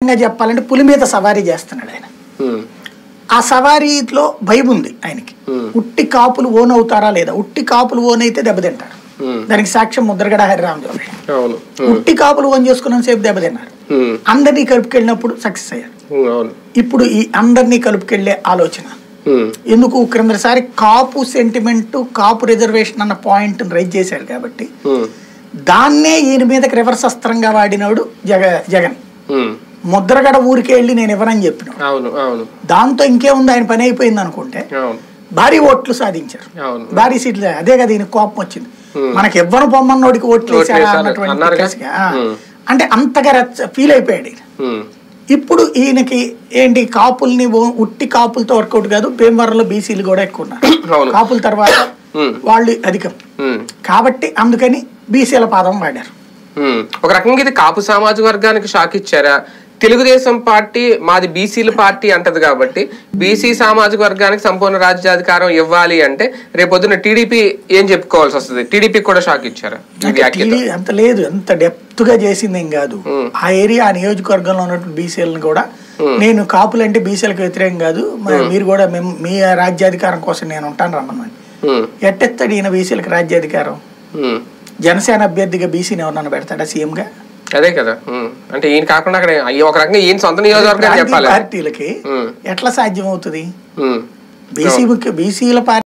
రకంగా చెప్పాలంటే పులి మీద సవారీ చేస్తున్నాడు ఆయన ఉమ్, ఆ సవారీలో భయం ఉంది ఆయనకి Hmm. ఉట్టి కాపులు ఓన్ అవుతారా లేదా ఉట్టి కాపులు ఓన్ అయితే దెబ్బతింటారు ఉమ్, దానికి సాక్ష్యం ముద్రగడ హరిరామ్ జోగి అవును ఉమ్, ఉట్టి కాపులు ఓన్ చేసుకున్నంత సేపు దెబ్బతిన్నారు ఉమ్, అందరినీ కలుపుకెళ్ళినప్పుడు సక్సెస్ అయ్యారు ఉమ్, అవును ఇప్పుడు ఈ అందరినీ కలుపుకెళ్లే ఆలోచన ఉమ్, ఎందుకు క్రిందసారి కాపు సెంటిమెంట్ కాపు రిజర్వేషన్ అన్న పాయింట్ రైజ్ చేశాడు కాబట్టి ఉమ్, దాన్నే ఈయన మీదకి రివర్స్ అస్త్రంగా వాడినోడు జగ జగన్ ఉమ్, ముద్రగడ ఊరికే వెళ్ళి నేను ఇవ్వనని చెప్పినాడు అవును అవును దాంతో ఇంకేముంది ఆయన పని అయిపోయింది అనుకుంటే అవును భారీ ఓట్లు సాధించారు అవును భారీ సీట్లు అదే కదా ఈయన కోపం వచ్చింది Hmm. మనకి ఇవ్వను పొమ్మన్నోడికి ఓట్లు ఓట్లు వేసారా వేశారు అన్నటువంటి అన్నారుగా. కేసుగా. ఆ. Hmm. అంటే అంతగా ఫీల్ అయిపోయాడు ఈయన ఉమ్, ఇప్పుడు ఈయనకి ఏంటి కాపుల్ని ఓ- ఉట్టి కాపులతో వర్కౌట్ కాదు భీమవరంలో బీసీలు కూడా ఎక్కువ ఉన్నారు అవును కాపుల తర్వాత Hmm. వాళ్ళు అధికం ఉమ్, కాబట్టి అందుకని బీసీల పాదం వాడారు ఉమ్. ఒక రకంగా ఇది కాపు సామాజిక వర్గానికి షాక్ ఇచ్చారా తెలుగుదేశం పార్టీ మాది బీసీల పార్టీ అంటది కాబట్టి బీసీ సామాజిక వర్గానికి సంపూర్ణ రాజ్యాధికారం ఇవ్వాలి అంటే రేపొద్దున టీడీపీ ఏం చెప్పుకోవాల్సి వస్తుంది టీడీపీ కూడా షాక్ ఇచ్చారా ఈ అంటే వ్యాఖ్యతో టీడీ అంత లేదు అంత డెప్త్ గా చేసింది ఏం కాదు Hmm. ఆ ఏరియా ఆ నియోజకవర్గంలో ఉన్నటువంటి బీసీలను కూడా నేను కాపులు అంటే బీసీలకు వ్యతిరేకం కాదు మరి మీరు కూడా మేము మీ రాజ్యాధికారం కోసం నేను ఉంటాను రమ్మని ఉమ్, ఎట్టెత్తాడు ఈయన బీసీలకు రాజ్యాధికారం ఉమ్. జనసేన అభ్యర్థిగా బీసీని ఎవరన్నా పెడతాడా సీఎం గా అదే కదా ఉమ్. అంటే ఈయన కాకుండా అక్కడ అయ్యి ఒక రకంగా ఈయన సొంత నియోజకవర్గం ప్రాంతీయ చెప్పాలి పార్టీలకి ఉమ్, ఎట్లా సాధ్యం అవుతుంది ఉమ్. బీసీ ముఖ్య బీసీల పార్టీ